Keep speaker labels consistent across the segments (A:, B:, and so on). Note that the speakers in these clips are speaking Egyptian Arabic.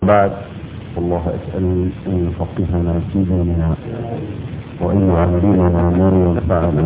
A: بعد والله أسأل أن يفقهنا في ديننا وأن يعلمنا ما ينفعنا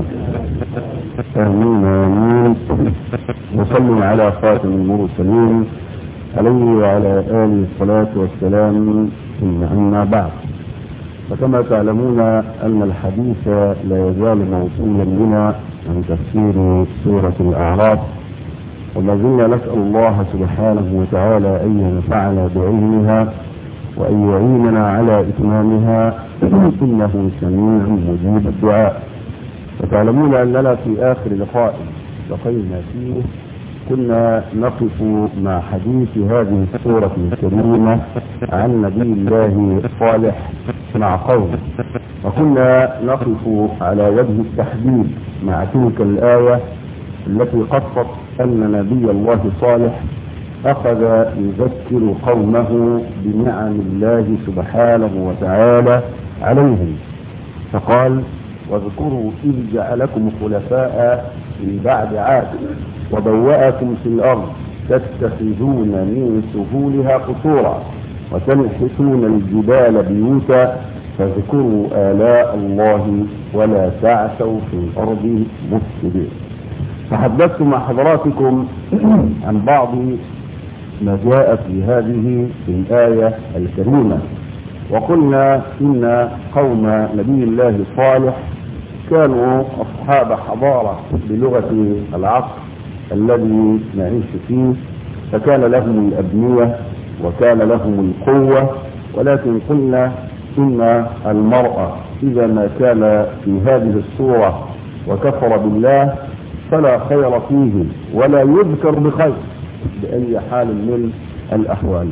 A: آمين آمين وصلي على خاتم المرسلين عليه وعلى آله الصلاة والسلام ثم أما بعد فكما تعلمون أن الحديث لا يزال موصولا بنا عن تفسير سورة الأعراف وما زلنا نسأل الله سبحانه وتعالى أن ينفعنا بعلمها وأن يعيننا على إتمامها إنه سميع مجيب الدعاء وتعلمون أننا في آخر لقاء لقينا فيه كنا نقف مع حديث هذه السورة الكريمة عن نبي الله صالح مع قوم وكنا نقف على وجه التحديد مع تلك الآية التي قصت أن نبي الله صالح أخذ يذكر قومه بنعم الله سبحانه وتعالى عليهم فقال واذكروا إذ جعلكم خلفاء من بعد عاد وبوأكم في الأرض تتخذون من سهولها قصورا وتنحتون الجبال بيوتا فاذكروا آلاء الله ولا تعثوا في الأرض مفسدين تحدثت مع حضراتكم عن بعض ما جاء في هذه الآية الكريمة وقلنا إن قوم نبي الله صالح كانوا أصحاب حضارة بلغة العصر الذي نعيش فيه فكان لهم الأبنية وكان لهم القوة ولكن قلنا إن المرأة إذا ما كان في هذه الصورة وكفر بالله فلا خير فيه ولا يذكر بخير بأي حال من الأحوال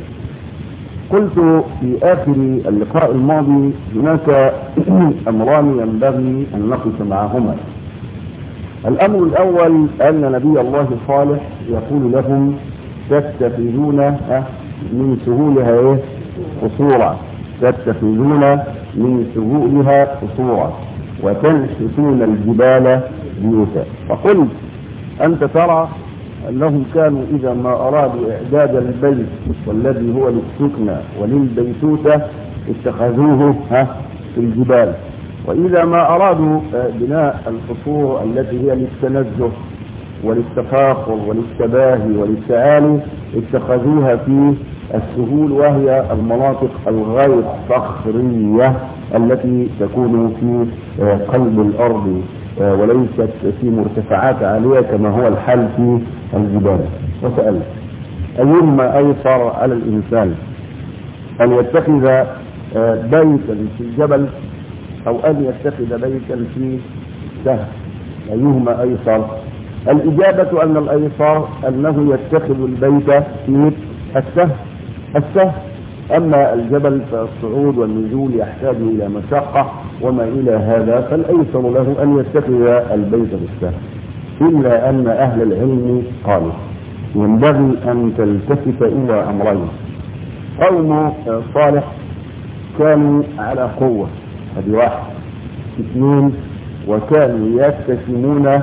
A: قلت في آخر اللقاء الماضي هناك أمران ينبغي أن نقف معهما الأمر الأول أن نبي الله صالح يقول لهم تتخذون من سهولها إيه؟ قصورا تتخذون من سهولها قصورا وتنحتون الجبال بيوتا فقلت أنت ترى أنهم كانوا إذا ما أرادوا إعداد البيت والذي هو للسكنى وللبيتوتة اتخذوه ها في الجبال وإذا ما أرادوا بناء القصور التي هي للتنزه وللتفاخر وللتباهي وللتعالي اتخذوها في السهول وهي المناطق الغير صخرية التي تكون في قلب الأرض وليست في مرتفعات عالية كما هو الحال في الجبال وسألت أيهما أيسر على الإنسان أن يتخذ بيتا في الجبل أو أن يتخذ بيتا في سهل أيهما أيسر الإجابة أن الأيسر أنه يتخذ البيت في السهل السهل أما الجبل فالصعود والنزول يحتاج إلى مشقة وما إلى هذا فالأيسر له أن يتخذ البيت بالسهل إلا أن أهل العلم قالوا ينبغي أن تلتفت إلى أمرين قوم صالح كانوا على قوة هذه واحد اثنين وكانوا يتسمون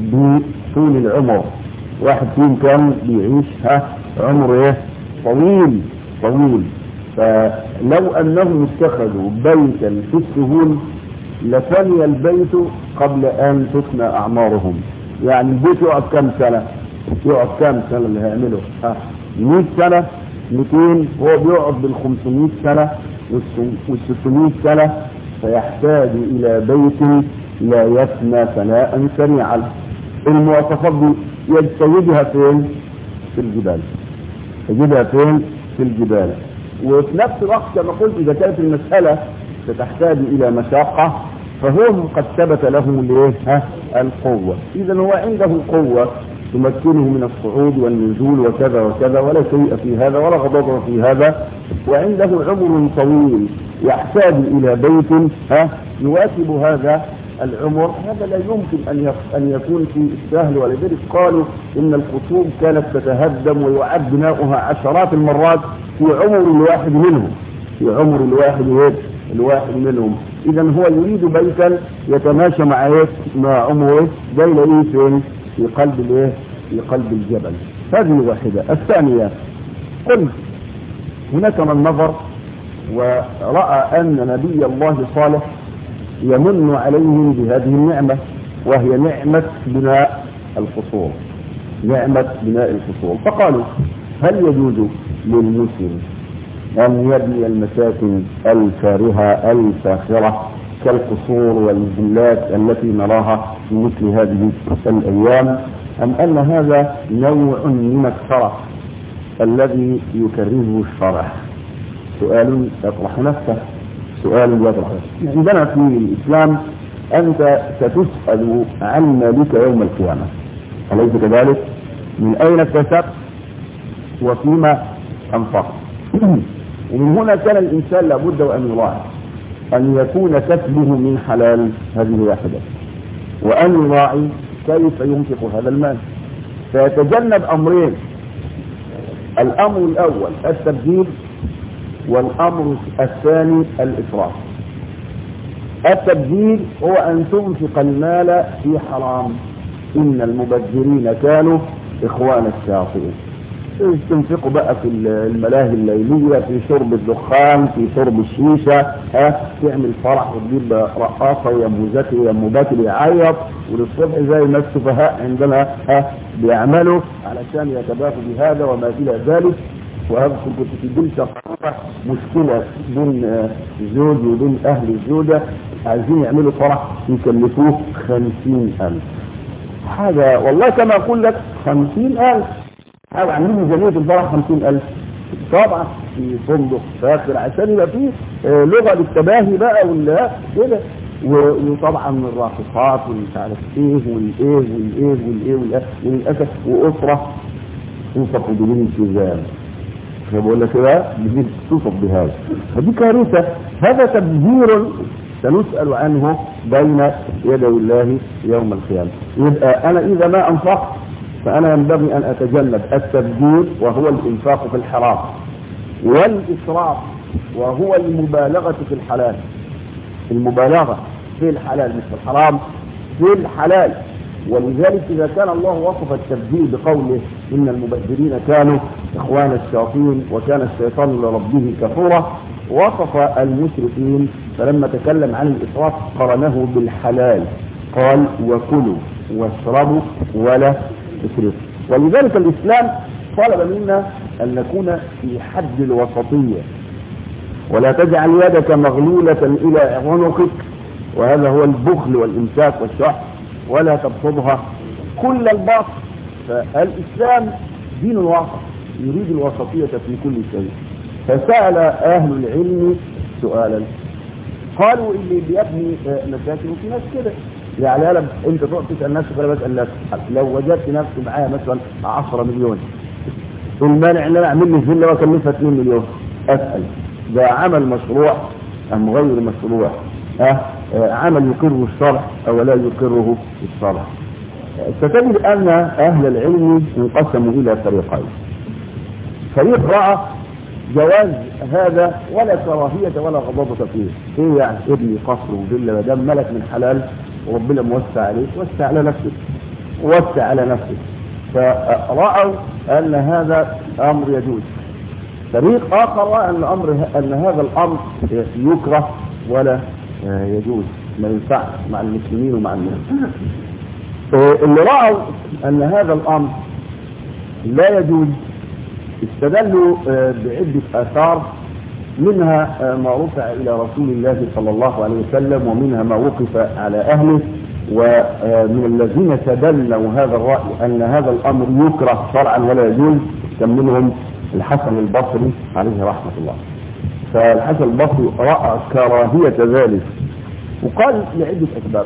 A: بطول العمر واحد فيهم كان بيعيش ها عمره طويل طويل فلو انهم اتخذوا بيتا في السهول لفني البيت قبل ان تفنى اعمارهم يعني البيت يقعد كم سنه يقعد كم سنه اللي هيعمله ها 100 سنه 200 هو بيقعد بال 500 سنه وال 600 سنه فيحتاج الى بيت لا يفنى فناء سريعا المواصفات دي يجتهدها فين في الجبال يجدها فين في الجبال وفي نفس الوقت كما قلت اذا كانت المسألة ستحتاج الى مشاقة فهم قد ثبت لهم الايه ها القوة اذا هو عنده قوة تمكنه من الصعود والنزول وكذا وكذا ولا شيء في هذا ولا غضب في هذا وعنده عمر طويل يحتاج الى بيت ها يواكب هذا العمر هذا لا يمكن ان ان يكون في السهل ولذلك قالوا ان القصور كانت تتهدم ويعاد بناؤها عشرات المرات في عمر الواحد منهم في عمر الواحد الواحد منهم اذا هو يريد بيتا يتماشى مع ايه مع عمره ده يلاقيه فين في قلب الايه في قلب الجبل هذه واحده الثانيه قلت هناك من نظر ورأى أن نبي الله صالح يمن عليهم بهذه النعمة وهي نعمة بناء القصور نعمة بناء القصور فقالوا هل يجوز للمسلم أن يبني المساكن الفارهة الفاخرة كالقصور والفيلات التي نراها في مثل هذه الأيام أم أن هذا نوع من الشرف الذي يكرهه الشرع سؤال يطرح نفسه سؤال يطرح نفسه عندنا في الإسلام أنت ستسأل عن مالك يوم القيامة أليس كذلك؟ من أين اكتسبت وفيما أنفقت ومن هنا كان الإنسان لابد وأن يراعي أن يكون كسبه من حلال هذه واحدة وأن يراعي كيف ينفق هذا المال فيتجنب أمرين الأمر الأول التبذير والأمر الثاني الإسراف التبذير هو أن تنفق المال في حرام إن المبذرين كانوا إخوان الشياطين تنفقوا بقى في الملاهي الليلية في شرب الدخان في شرب الشيشة ها تعمل فرح وتجيب رقاصة ويا موزاتي ويا موباتي بيعيط وللصبح زي ما السفهاء عندنا ها بيعملوا علشان يتباهوا بهذا وما إلى ذلك وأذكر كنت في جلسة مشكلة بين زوج وبين أهل الزوجة عايزين يعملوا فرح يكلفوه خمسين ألف حاجة والله كما أقول لك خمسين ألف حاجة عاملين ميزانية الفرح خمسين ألف طبعا في فندق فاخر عشان يبقى فيه لغة للتباهي بقى ولا كده وطبعا الراقصات والمش عارف ايه والايه والايه والايه والايه وللاسف واسره توصف بدون التزام بقول لك ايه بتجيب توصف بهذا فدي كارثه هذا تبذير سنسأل عنه بين يدي الله يوم القيامة يبقى أنا إذا ما أنفقت فأنا ينبغي أن أتجنب التبذير وهو الإنفاق في الحرام والإسراف وهو المبالغة في الحلال المبالغة في الحلال مش في الحرام في الحلال ولذلك إذا كان الله وصف التبذير بقوله إن المبذرين كانوا إخوان الشياطين وكان الشيطان لربه كفورا وصف المشركين فلما تكلم عن الإسراف قرنه بالحلال قال وكلوا واشربوا ولا تسرفوا ولذلك الإسلام طلب منا أن نكون في حد الوسطية ولا تجعل يدك مغلولة إلى عنقك وهذا هو البخل والإمساك والشح ولا تبسطها كل البسط فالإسلام دين الوسط يريد الوسطية في كل شيء فسأل أهل العلم سؤالا قالوا اللي بيبني مساكن وفي ناس كده يعني انا انت تقعد تسال نفسك ولا بسال نفسك لو وجدت نفسي معايا مثلا 10 مليون المانع ان انا اعمل لي فيلا واكلفها 2 مليون اسال ده عمل مشروع ام غير مشروع ها أه؟ عمل يقره الشرع او لا يقره الشرع ستجد ان اهل العلم انقسموا الى فريقين فريق راى جواز هذا ولا كراهية ولا غضاضة فيه ايه يعني ابني قصر وفيلا ما دام ملك من حلال وربنا موسع عليك وسع على نفسك وسع على نفسك فرأوا ان هذا امر يجوز فريق اخر رأى ان الامر ان هذا الامر يكره ولا يجوز ما ينفعش مع المسلمين ومع الناس اللي رأوا ان هذا الامر لا يجوز استدلوا بعدة آثار منها ما رفع إلى رسول الله صلى الله عليه وسلم ومنها ما وقف على أهله ومن الذين تبنوا هذا الرأي أن هذا الأمر يكره شرعا ولا يجوز كان منهم الحسن البصري عليه رحمة الله فالحسن البصري رأى كراهية ذلك وقال لعدة أسباب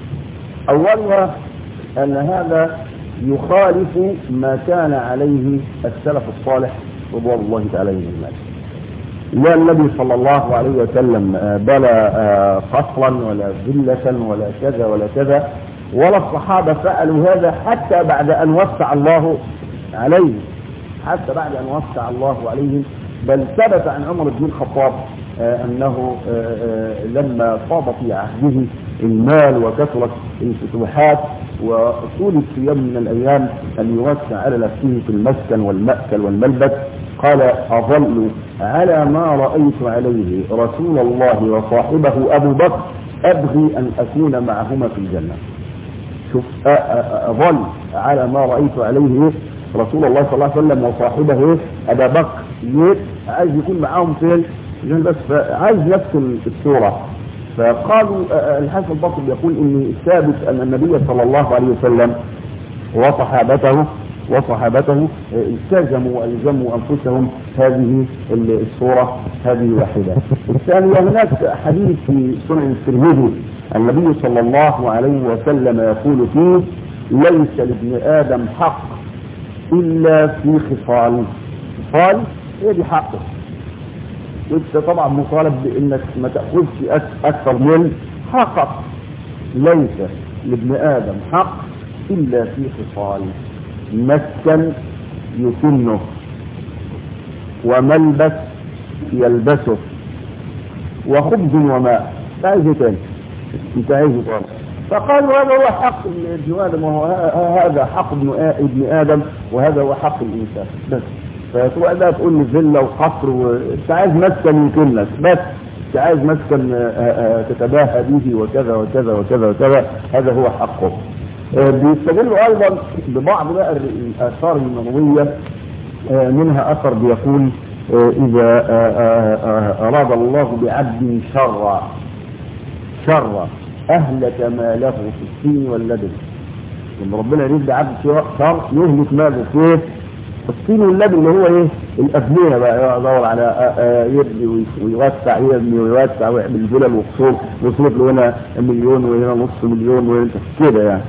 A: أولها أن هذا يخالف ما كان عليه السلف الصالح رضوان الله تعالى عليهم لا النبي صلى الله عليه وسلم بلا قصرا ولا ذلة ولا كذا ولا كذا ولا الصحابة فعلوا هذا حتى بعد أن وسع الله عليهم حتى بعد أن وسع الله عليهم بل ثبت عن عمر بن الخطاب أنه لما صاب في عهده المال وكثرت الفتوحات وطولت في يوم من الأيام أن يوسع على نفسه في المسكن والمأكل والملبس قال أظل على ما رأيت عليه رسول الله وصاحبه أبو بكر أبغي أن أكون معهما في الجنة شوف أظل على ما رأيت عليه رسول الله صلى الله عليه وسلم وصاحبه أبا بكر عايز يكون معاهم في الجنة بس عايز نفس الصورة فقالوا الحسن البصري يقول ان الثابت ان النبي صلى الله عليه وسلم وصحابته وصحابته التزموا والزموا انفسهم هذه الصوره هذه واحده. الثانيه هناك حديث في سنن الترمذي النبي صلى الله عليه وسلم يقول فيه ليس لابن ادم حق الا في خصال خصال هي دي حقه وانت طبعا مطالب بانك ما تاخذش اكثر من حقك ليس لابن ادم حق الا في خصال مسكن يكنه وملبس يلبسه وخبز وماء عايز تاني انت عايز تاني فقالوا هذا هو حق الجواد وهو هذا حق ابن ادم وهذا هو حق الانسان بس فتبقى بقى تقول لي فيلا وقصر وانت عايز مسكن يمكن لك بس انت عايز مسكن تتباهى به وكذا وكذا وكذا وكذا هذا هو حقه بيستدلوا ايضا ببعض بقى الاثار النبويه منها اثر بيقول اذا اراد الله بعبد شرا شرا اهلك ماله في السن واللبن لما ربنا يريد بعبد شر يهلك ماله في الصين واللبن اللي هو ايه الابنيه بقى يدور على يبني ويوسع يبني ويوسع ويعمل فلل وقصور ويصرف له هنا مليون وهنا نص مليون وهنا كده يعني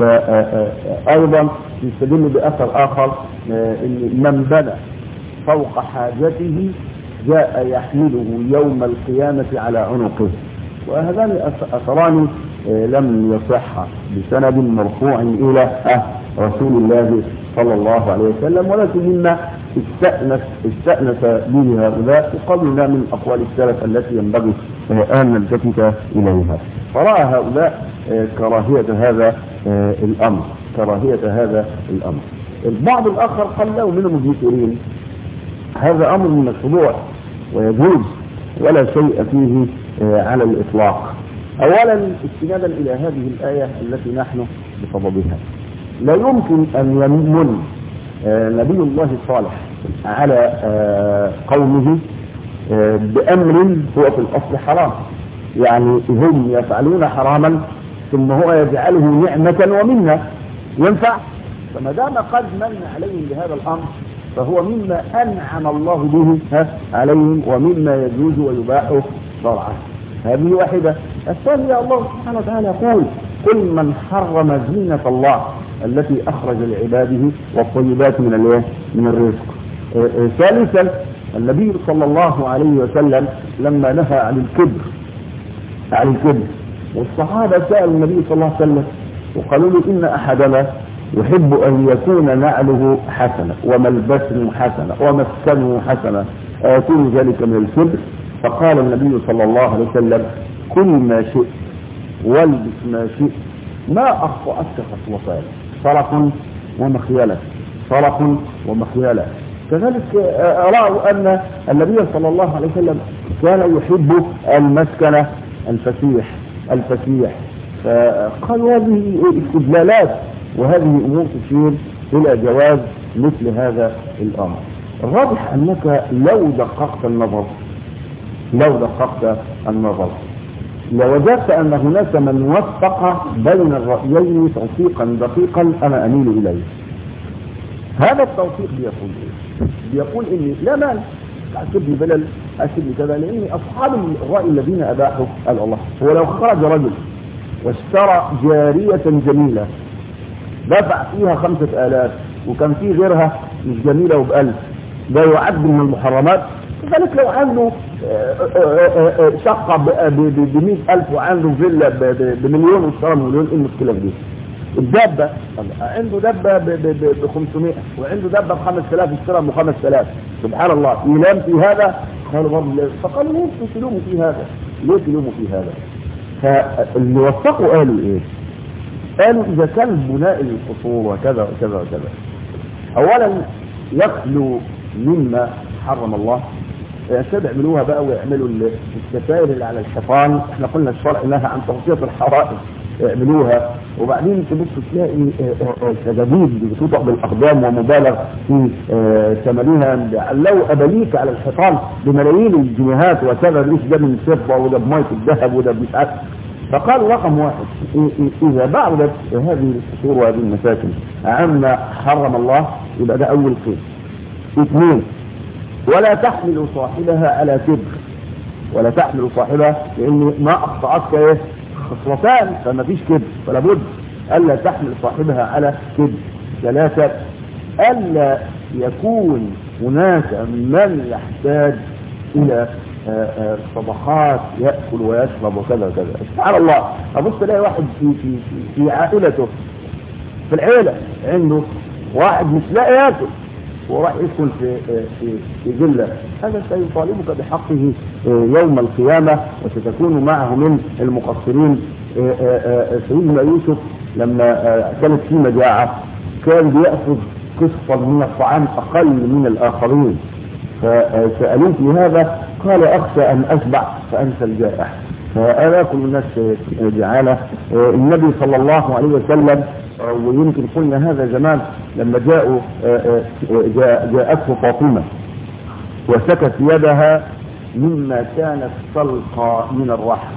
A: فايضا يستدل باثر اخر ان من بنى فوق حاجته جاء يحمله يوم القيامه على عنقه وهذان اثران لم يصح بسند مرفوع الى رسول الله صلى الله عليه وسلم ولكن مما استأنس استأنس به هؤلاء وقبلنا من أقوال السلف التي ينبغي أن نلتفت إليها فرأى هؤلاء كراهية هذا الأمر كراهية هذا الأمر البعض الآخر قال له من المذكرين هذا أمر من الخضوع ويجوز ولا شيء فيه على الإطلاق أولا استنادا إلى هذه الآية التي نحن بصددها لا يمكن أن يمن نبي الله صالح على قومه بأمر هو في الأصل حرام يعني هم يفعلون حراما ثم هو يجعله نعمة ومنة ينفع فما دام قد من عليهم بهذا الأمر فهو مما أنعم الله به عليهم ومما يجوز ويباح شرعا هذه واحدة الثانية الله سبحانه وتعالى يقول كل من حرم زينة الله التي أخرج لعباده والطيبات من الايه؟ من الرزق. ثالثا النبي صلى الله عليه وسلم لما نهى عن الكبر عن الكبر والصحابة سألوا النبي صلى الله عليه وسلم وقالوا له إن أحدنا يحب أن يكون نعله حسنة وملبسه حسنة ومسكنه حسنة أيكون ذلك من الكبر فقال النبي صلى الله عليه وسلم كل ما شئت والبس ما شئت ما أخطأتك خطوتان صرف ومخيلة صرف ومخيلة كذلك رأوا أن النبي صلى الله عليه وسلم كان يحب المسكنة الفسيح الفسيح فقالوا هذه استدلالات وهذه أمور تشير إلى جواز مثل هذا الأمر الراجح أنك لو دققت النظر لو دققت النظر لوجدت أن هناك من وفق بين الرأيين توفيقا دقيقا أنا أميل إليه هذا التوفيق بيقول إيه؟ بيقول إني لا مانع أكتب لي بلل أكتب لي كذا لأن أصحاب الرأي الذين أباحوا قال الله هو لو خرج رجل واشترى جارية جميلة دفع فيها خمسة آلاف وكان في غيرها مش جميلة وبألف ده يعد من المحرمات كذلك لو عنده شقة ب ألف وعنده فيلا بمليون واشترى مليون ايه المشكلة في دي؟ الدابة عنده دابة ب 500 وعنده دابة ب 5000 اشترى ب 5000 سبحان الله ينام في هذا قالوا برضه فقالوا ليه تلوموا في هذا؟ ليه تلوموا في هذا؟ فاللي وثقوا قالوا ايه؟ قالوا اذا كان بناء القصور وكذا وكذا وكذا اولا يخلو مما حرم الله يعتاد يعملوها بقى ويعملوا الستائر اللي على الحيطان احنا قلنا الشرع نهى عن تغطيه الحرائق يعملوها وبعدين تبص تلاقي سجاجيد بتوضع بالاقدام ومبالغ في ثمنها لو اباليك على الحيطان بملايين الجنيهات وكذا ليش ده من فضه وده بميه الذهب وده مش عارف فقال رقم واحد اذا بعدت هذه القصور وهذه المساكن عما حرم الله يبقى ده اول قيد اثنين ولا تحمل صاحبها على كبر ولا تحمل صاحبها لان ما اخطأتك ايه خصلتان فما فيش كبر فلا بد الا تحمل صاحبها على كبر ثلاثة الا يكون هناك من يحتاج الى صدقات ياكل ويشرب وكذا وكذا سبحان الله ابص الاقي واحد في في في عائلته في العيله عنده واحد مش لاقي ياكل وراح يسكن في في في فيلا هذا سيطالبك بحقه يوم القيامة وستكون معه من المقصرين سيدنا يوسف لما كانت في مجاعة كان بيأخذ قسطا من الطعام أقل من الآخرين فسألوه في هذا قال أخشى أن أشبع فأنسى الجائع فأنا كل الناس جعانة النبي صلى الله عليه وسلم ويمكن قلنا هذا زمان لما جاءوا جاء جاءته فاطمة وسكت يدها مما كانت تلقى من الرحم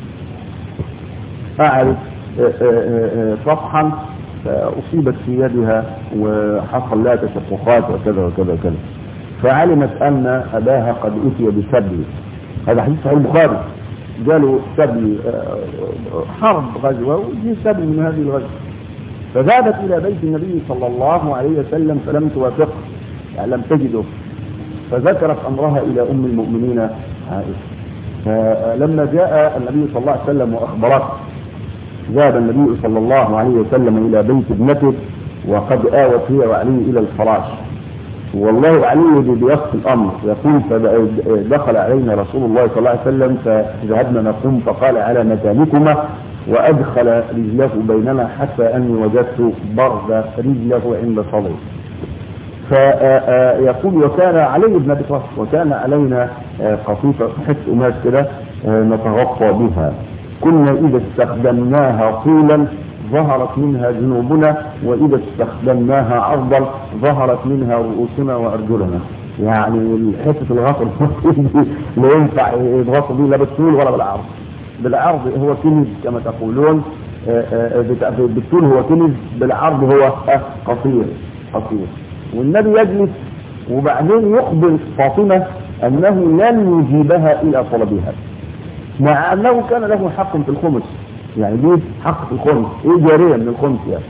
A: أعرف صفحا فأصيبت في يدها وحصل لها تشققات وكذا وكذا وكذا فعلمت أن أباها قد أتي بسبي هذا حديث صحيح البخاري جاله سبي حرب غزوة وجي سبي من هذه الغزوة فذهبت إلى بيت النبي صلى الله عليه وسلم فلم توافقه يعني لم تجده فذكرت أمرها إلى أم المؤمنين عائشة فلما جاء النبي صلى الله عليه وسلم وأخبرته ذهب النبي صلى الله عليه وسلم إلى بيت ابنته وقد آوت هي وعلي إلى الفراش والله علي بيصف الأمر يقول فدخل علينا رسول الله صلى الله عليه وسلم فذهبنا نقوم فقال على مكانكما وأدخل رجله بيننا حتى أني وجدت برد رجله عند صدري فيقول وكان علي بن ابي طالب وكان علينا قطيفه حته قماش كده نتغطى بها كنا اذا استخدمناها طولا ظهرت منها جنوبنا واذا استخدمناها عرضا ظهرت منها رؤوسنا وارجلنا يعني حته الغطر لا ينفع يتغطى به لا بالطول ولا بالعرض بالعرض هو كنز كما تقولون بالطول هو كنز بالعرض هو قصير قصير والنبي يجلس وبعدين يخبر فاطمة أنه لن يجيبها إلى طلبها مع أنه كان له حق في الخمس يعني دي حق في الخمس إيه جارية من الخمس يعني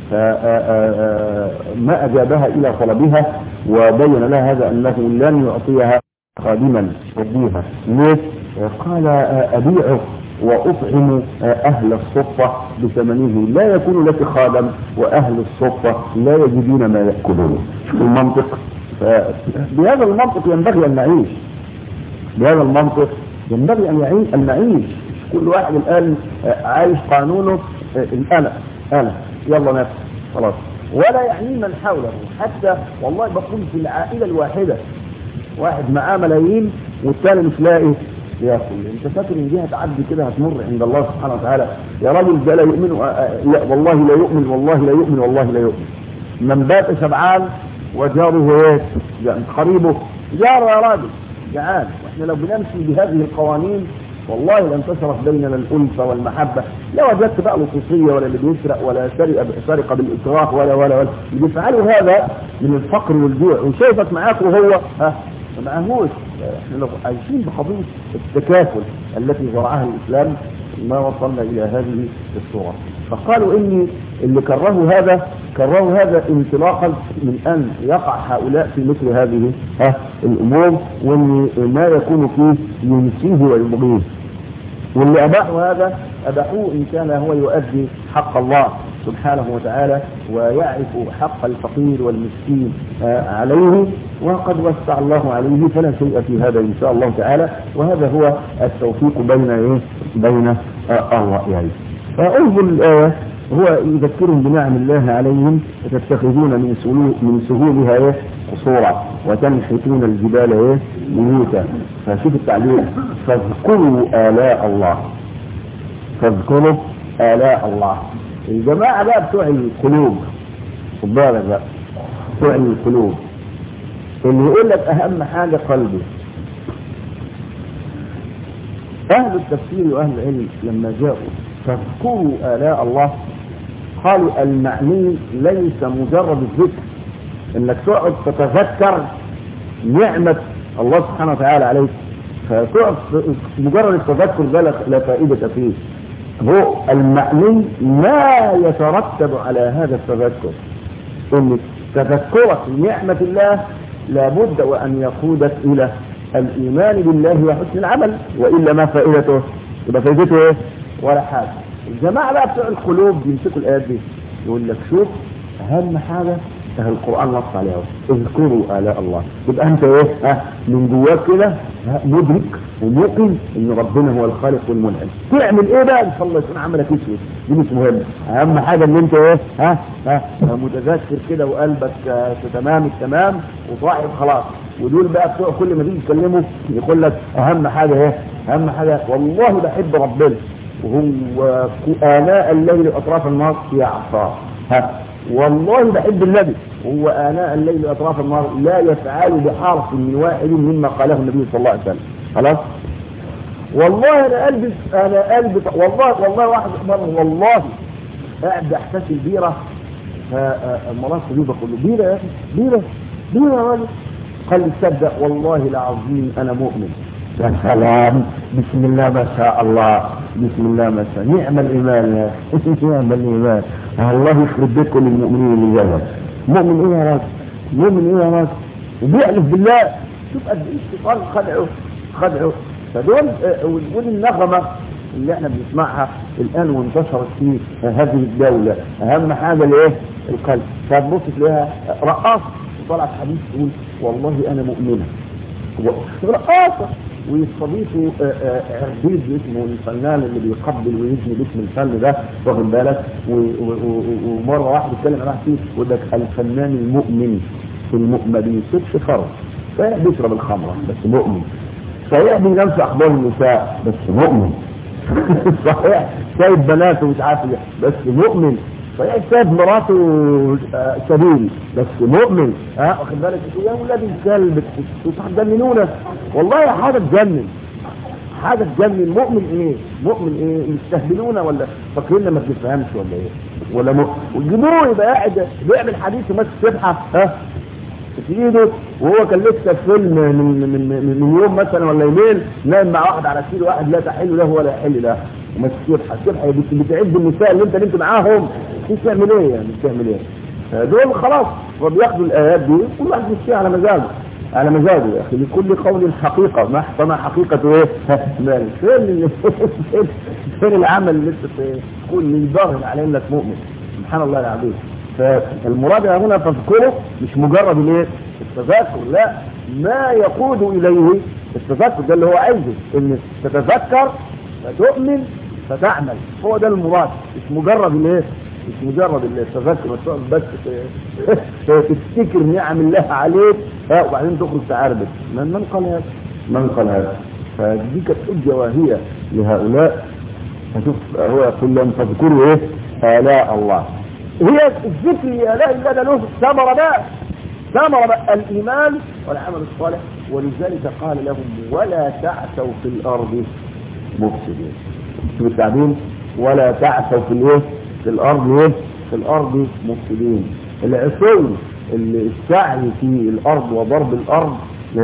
A: فما أجابها إلى طلبها وبين لها هذا أنه لن يعطيها خادما يرضيها ليه؟ قال أبيعه وأطعم أهل الصفة بثمنه لا يكون لك خادم وأهل الصفة لا يجدون ما يأكلون المنطق بهذا المنطق ينبغي أن نعيش بهذا المنطق ينبغي أن يعيش أن نعيش كل واحد الآن عايش قانونه أنا أنا يلا نفس خلاص ولا يعني من حوله حتى والله بقول في العائلة الواحدة واحد معاه ملايين والثاني مش لاقي ياكل انت فاكر ان دي هتعدي كده هتمر عند الله سبحانه وتعالى يا راجل ده لا يؤمن لا والله لا يؤمن والله لا يؤمن والله لا يؤمن من بات شبعان وجاره ايه يعني قريبه جار يا راجل جعان واحنا لو بنمشي بهذه القوانين والله لانتشرت بيننا الألفة والمحبة لا وجدت بقى لصوصية ولا اللي بيسرق ولا سرقة سرقة بالإكراه ولا ولا ولا اللي بيفعلوا هذا من الفقر والجوع وشايفك معاك وهو ها ما معهوش احنا لو عايشين بقضية التكافل التي زرعها الإسلام ما وصلنا إلى هذه الصورة فقالوا إني اللي كرهوا هذا كرهوا هذا انطلاقا من أن يقع هؤلاء في مثل هذه ها الأمور وأن ما يكون فيه ينسيه ويبغيه واللي أباحوا هذا أباحوه إن كان هو يؤدي حق الله سبحانه وتعالى ويعرف حق الفقير والمسكين عليه وقد وسع الله عليه فلا شيء في هذا إن شاء الله تعالى وهذا هو التوفيق بين إيه؟ بين الرأيين فانظر الآية هو يذكرهم بنعم الله عليهم فتتخذون من من سهولها قصورا وتنحتون الجبال ايه بيوتا فشوف التعليق فاذكروا آلاء الله فاذكروا آلاء الله الجماعة بقى بتوع القلوب خد بالك بقى بتوع القلوب اللي يقول لك أهم حاجة قلبي أهل التفسير وأهل العلم لما جاءوا فاذكروا آلاء الله قالوا المعني ليس مجرد الذكر انك تقعد تتذكر نعمة الله سبحانه وتعالى عليك فتقعد مجرد التذكر ده لا فائدة فيه هو المعني ما يترتب على هذا التذكر ان تذكرك نعمة الله لابد وان يقودك الى الايمان بالله وحسن العمل والا ما فائدته يبقى فائدته ايه ولا حاجه الجماعه بقى بتوع القلوب بيمسكوا الايات دي يقول لك شوف اهم حاجه اهل القران نص عليها اذكروا الاء الله يبقى انت ايه ها من جواك كده مدرك وموقن ان ربنا هو الخالق والمنعم تعمل ايه بقى ان شاء الله يكون عملك اسود دي مش مهم اهم حاجه ان انت ايه ها ها متذكر كده وقلبك في تمام التمام وصاحب خلاص ودول بقى بتوع كل ما تيجي تكلمه يقول لك اهم حاجه ايه اهم حاجه والله بحب ربنا وهو آناء الليل أطراف النهار في أعصار ها والله بحب النبي وهو آناء الليل أطراف النهار لا يفعل بحرف من واحد مما قاله النبي صلى الله عليه وسلم خلاص والله أنا قلبي أنا قلبي والله والله واحد مرة والله قاعد بحتسي البيرة مرات بيبة كله بيرة يا أخي بيرة بيرة يا راجل قال لي تصدق والله العظيم أنا مؤمن يا سلام بسم الله ما شاء الله بسم الله ما شاء نعم الايمان يا اخي نعم الايمان الله يخرب بيت كل المؤمنين اللي جاوا مؤمن ايه يا راجل مؤمن ايه يا راجل وبيحلف بالله شوف قد ايه الشيطان خدعه خدعه فدول ودي النغمه اللي احنا بنسمعها الان وانتشرت في هذه الدوله اهم حاجه الايه القلب فتبص تلاقيها رقاصه طلعت حديث تقول والله انا مؤمنه رقاصه ويستضيفوا عربيد اسمه الفنان اللي بيقبل ويجني باسم الفن ده واخد بالك ومره واحد اتكلم معاه فيه يقول لك الفنان المؤمن المؤمن ما بيسيبش فرض صحيح بيشرب الخمره بس مؤمن صحيح بينام في اخبار النساء بس مؤمن صحيح سايب بناته مش عارف بس مؤمن صحيح سايب مراته سبيل بس مؤمن ها واخد بالك يا ولاد الكلب تجننونا والله حاجه تجنن حاجه تجنن مؤمن ايه مؤمن ايه مستهبلونا ولا فاكريننا ما بنفهمش ولا ايه ولا مؤمن ويجيبوه يبقى قاعد بيعمل حديث وماسك سبحه ها في ايده وهو كان لسه في فيلم من, من, من, من يوم مثلا ولا يومين نايم مع واحد على سرير واحد لا تحل له ولا يحل له وماسك سبحه السبحه بتعد النساء اللي انت نمت معاهم تعمل ايه يعني تعمل ايه دول خلاص وبياخدوا الايات دي كل واحد يمشيها على مزاجه على مزاجه يا اخي لكل قول حقيقه ما فما حقيقه ايه مال فين فين, فين العمل اللي انت تكون من ظاهر على انك مؤمن سبحان الله العظيم فالمراد هنا تذكره مش مجرد الايه التذكر لا ما يقود اليه التذكر ده اللي هو عايزه ان تتذكر فتؤمن فتعمل هو ده المراد مش مجرد الايه مش مجرد التذكر بس تفتكر نعم الله عليك ها وبعدين تخرج تعارضك من من قال هذا؟ من قال هذا؟ فدي كانت حجه واهيه لهؤلاء فشوف هو يقول لهم تذكروا ايه؟ آلاء الله هي الذكر يا لا الا ده له ثمره بقى ثمره بقى الايمان والعمل الصالح ولذلك قال لهم ولا تعثوا في الارض مفسدين شوف التعبير ولا تعثوا في الايه؟ في الارض ايه في الارض مفسدين العصي السعي في الارض وضرب الارض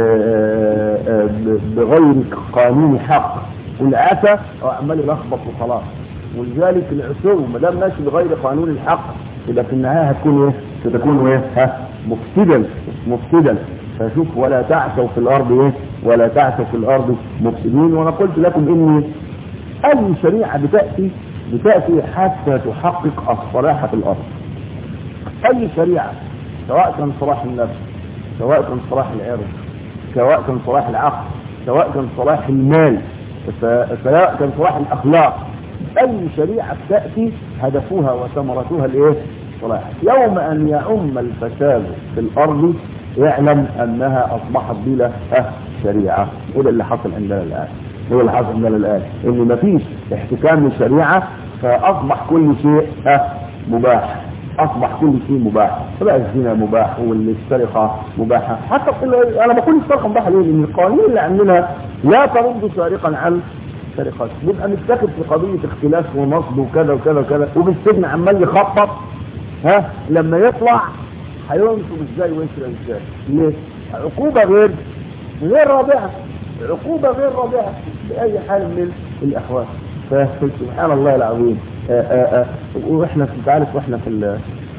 A: بغير قانون حق والعسى عمال يلخبط وخلاص ولذلك العصي ما دام ماشي بغير قانون الحق يبقى في النهايه هتكون ايه؟ ستكون ايه؟ ها مفسدا مفسدا فشوف ولا تعثوا في الارض ايه؟ ولا تعثوا في الارض مفسدين وانا قلت لكم اني اي شريعه بتاتي بتأتي حتى تحقق الصلاح في الأرض أي شريعة سواء كان صلاح النفس سواء كان صلاح العرض سواء كان صلاح العقل سواء كان صلاح المال سواء كان صلاح الأخلاق أي شريعة تأتي هدفها وثمرتها الإيه؟ صلاح يوم أن يعم الفساد في الأرض اعلم انها اصبحت بلا اه شريعة وده اللي حصل عندنا الان هو اللي حصل عندنا الان ان مفيش احتكام للشريعة فاصبح كل شيء اه مباح اصبح كل شيء مباح فبقى الزنا مباح والسرقة مباحة حتى انا بقول السرقة مباحة ليه لان القوانين اللي عندنا لا ترد سارقا عن سرقات نبقى نتاخد في قضية اختلاس ونصب وكذا وكذا وكذا وبالسجن عمال يخطط ها لما يطلع هينصب ازاي ويسرق ازاي ليه عقوبة غير غير رابعة عقوبة غير رابعة بأي حال من الأحوال فسبحان الله العظيم آآ آآ واحنا في تعرف واحنا في ال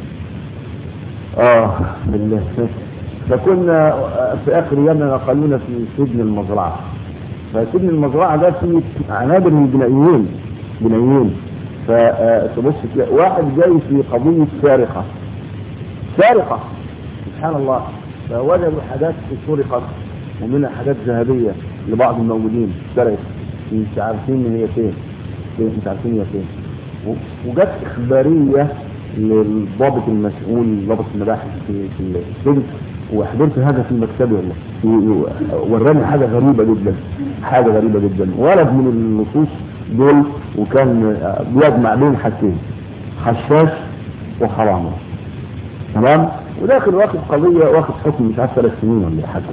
A: اه بالله فكنا في اخر يومنا نقلونا في سجن المزرعه فسجن المزرعه ده فيه عنابر من البنائيين بنائيين فتبص واحد جاي في قضيه سارقه سارقه سبحان الله فوجدوا حاجات سرقت ومنها حاجات ذهبيه لبعض الموجودين سرقت مش عارفين هي فين مش عارفين هي فين وجت اخباريه للضابط المسؤول ضابط المباحث في في السجن وحضرت هذا في مكتبي والله وراني حاجه غريبه جدا حاجه غريبه جدا ولد من النصوص دول وكان بيجمع بين حاجتين حشاش وحرامي تمام وداخل واخد قضيه واخد حكم مش عارف ثلاث سنين ولا حاجه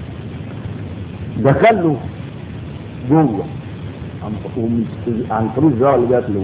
A: دخل له جوه عن طريق الزراعه اللي جات له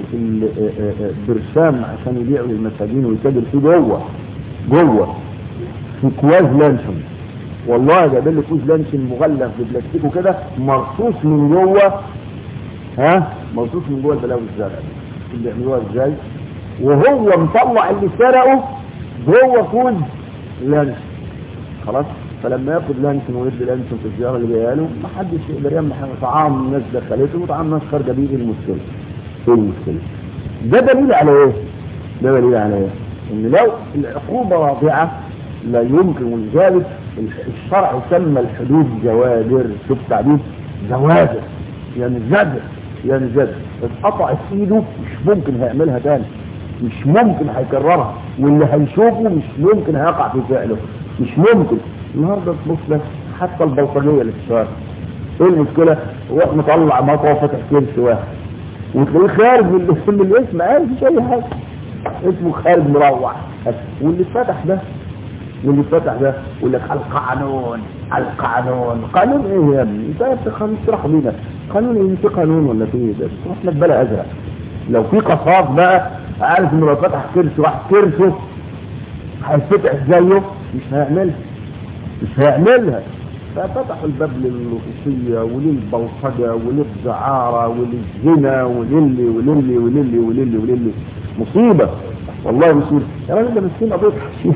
A: البرشام عشان يبيعوا للمساجين ويتاجر فيه جوه جوه في كواز لانشون والله جايب لي كوز لانشون مغلف ببلاستيك وكده مرصوص من جوه ها مرصوص من جوه البلاوي الزرقاء اللي بيعملوها ازاي وهو مطلع اللي سرقه جوه كوز لانشون خلاص فلما ياخد لانشون ويدي لانشون في الزياره اللي جايه له ما حدش يقدر يعمل حاجه طعام الناس دخلته وطعام الناس خارجه بيه ايه المشكله؟ ايه المشكله؟ ده دليل على ايه؟ ده دليل على ايه؟ ان لو العقوبه واضحه لا يمكن ولذلك الشرع سمى الحدود جوادر شوف تعبير جوادر يعني زجر يعني زجر اتقطعت ايده مش ممكن هيعملها تاني مش ممكن هيكررها واللي هيشوفه مش ممكن هيقع في فعله مش ممكن النهارده تبص لك حتى البلطجيه اللي في الشارع ايه المشكله؟ هو مطلع مطوه فاتح كرسي واحد وتلاقيه خارج من من الاسم عادي مفيش اي حاجه اسمه خارج مروح واللي فتح ده واللي فتح ده يقول لك القانون القانون قانون ايه يا ابني انت قانون تشرح لينا قانون ايه في قانون ولا في ايه ده احنا في بلا ازرق لو في قصاص بقى عارف انه لو فتح كرسي واحد كرسه هيفتح زيه مش هيعملها مش هيعملها ففتحوا الباب للخصوصية وللبلطجة وللدعارة وللزنا وللي وللي وللي وللي وللي مصيبة والله مصيبة يا راجل ده مسكين قضية حشيش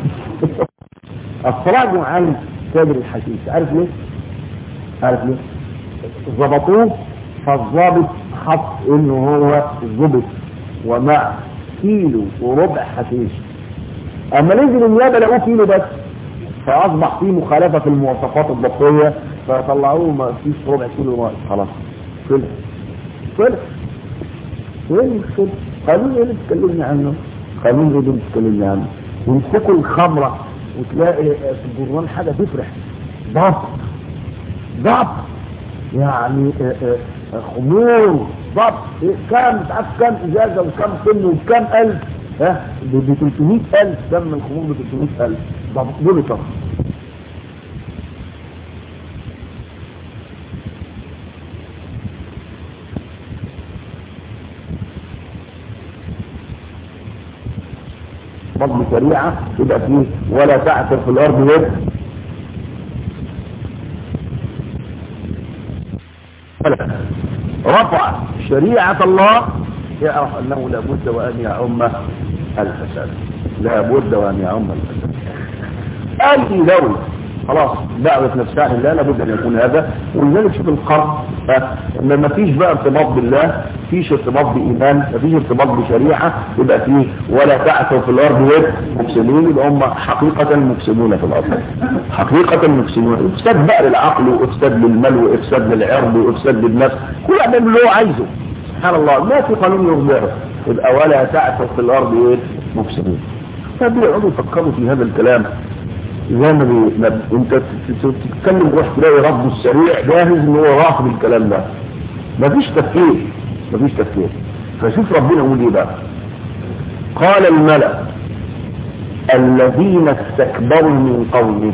A: التراجع عن تاجر الحشيش عارف ليه؟ عارف ليه؟ ظبطوه فالظابط حط انه هو ظبط ومع كيلو وربع حشيش اما نزل النيابه لقوه كيلو بس فاصبح فيه مخالفه في المواصفات الضبطيه فطلعوه ما فيش ربع كيلو ناقص خلاص خلص خلص وين المشكله؟ قانون ايه اللي بتكلمني عنه؟ قانون ايه اللي بتكلمني عنه؟ يمسكوا الخمره وتلاقي في الجرنان حاجه تفرح ضبط ضبط يعني خمور ضبط كام مش عارف كام ازازه وكام سن وكام الف ها ب 300000 كم الخمور ب 300000 ضبط دول طبعا فضل شريعة يبقى فيه ولا تعثر في الأرض ويك رفع شريعة الله يعرف أنه لابد وأن يعم الفساد لابد وأن يعم الفساد أي دولة خلاص دعوة نفسها لا لابد أن يكون هذا ولذلك شوف القرض ان ما فيش بقى ارتباط بالله فيش ارتباط بإيمان ما فيش ارتباط بشريعة يبقى فيه ولا تعثوا في الأرض مفسدين يبقى هم حقيقة مفسدون في الأرض حقيقة مفسدون افساد بقى للعقل وافساد للمال وافساد للعرض وافساد للنفس كل واحد اللي هو عايزه سبحان الله ما في قانون يرضعه يبقى ولا تعثوا في الأرض مفسدين فبيقعدوا يفكروا في هذا الكلام زي ما, بي... ما انت تتكلم روح تلاقي رده السريع جاهز ان هو رافض الكلام ده مفيش تفكير مفيش تفكير فشوف ربنا يقول ايه بقى قال الملأ الذين استكبروا من قومه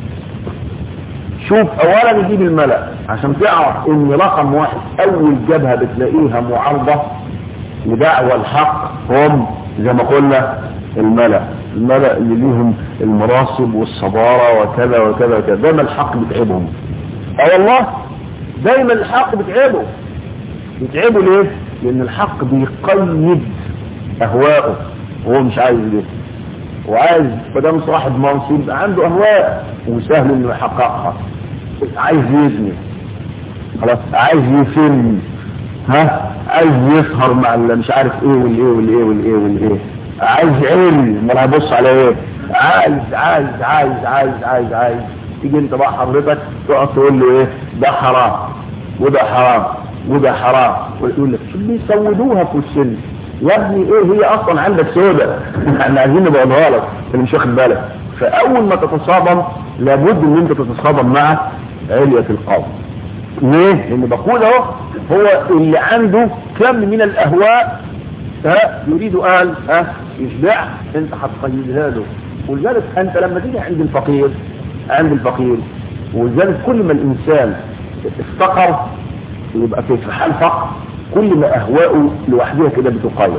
A: شوف اولا يجيب الملأ عشان تعرف ان رقم واحد اول جبهة بتلاقيها معارضة لدعوة الحق هم زي ما قلنا الملأ الملأ اللي ليهم المراسب والصدارة وكذا وكذا وكذا دايما الحق بتعبهم اه والله دايما الحق بتعبه بتعبه ليه لان الحق بيقيد اهواءه وهو مش عايز ليه وعايز مدام صاحب منصب عنده اهواء وسهل انه يحققها عايز يزني خلاص عايز يفل ها عايز يسهر مع اللي مش عارف ايه والايه والايه والايه والايه عايز علم ما هيبص على ايه عايز عايز عايز عايز عايز عايز تيجي انت بقى حضرتك تقعد تقول له ايه ده حرام وده حرام وده حرام ويقول لك شو بيسودوها في السن يا ابني ايه هي اصلا عندك سودة احنا عايزين نبقى لك اللي مش واخد بالك فاول ما تتصادم لابد ان انت تتصادم مع علية القوم ليه؟ لان بقول اهو هو اللي عنده كم من الاهواء ها يريد ان ها يشبع انت هتقيدها له ولذلك انت لما تيجي عند الفقير عند الفقير ولذلك كل ما الانسان افتقر يبقى في حال فقر كل ما اهواؤه لوحدها كده بتقيد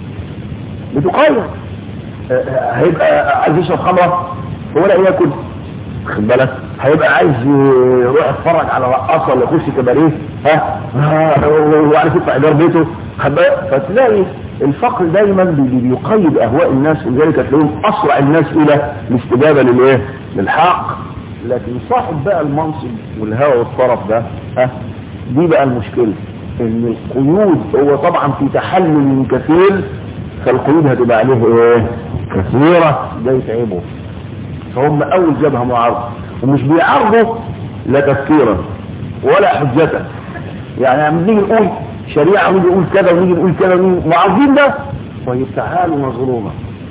A: بتقيد هيبقى عايز يشرب خمره هو لا ياكل خد بالك هيبقى عايز يروح يتفرج على رقاصه ولا يخش كباريه ها وعارف يدفع ايجار بيته خد بالك فتلاقي الفقر دايما بيقيد اهواء الناس ولذلك تلاقيهم اسرع الناس الى الاستجابه للايه؟ للحق لكن صاحب بقى المنصب والهوى والطرف ده ها دي بقى المشكله ان القيود هو طبعا في تحلل من كثير فالقيود هتبقى عليه ايه كثيرة ده يتعبه فهم اول جبهة معارضة ومش بيعارضوا لا تفكيرا ولا حجة يعني لما نيجي نقول شريعة ونيجي نقول كذا ونيجي نقول كذا ونيجي معارضين ده طيب تعالوا نظرونا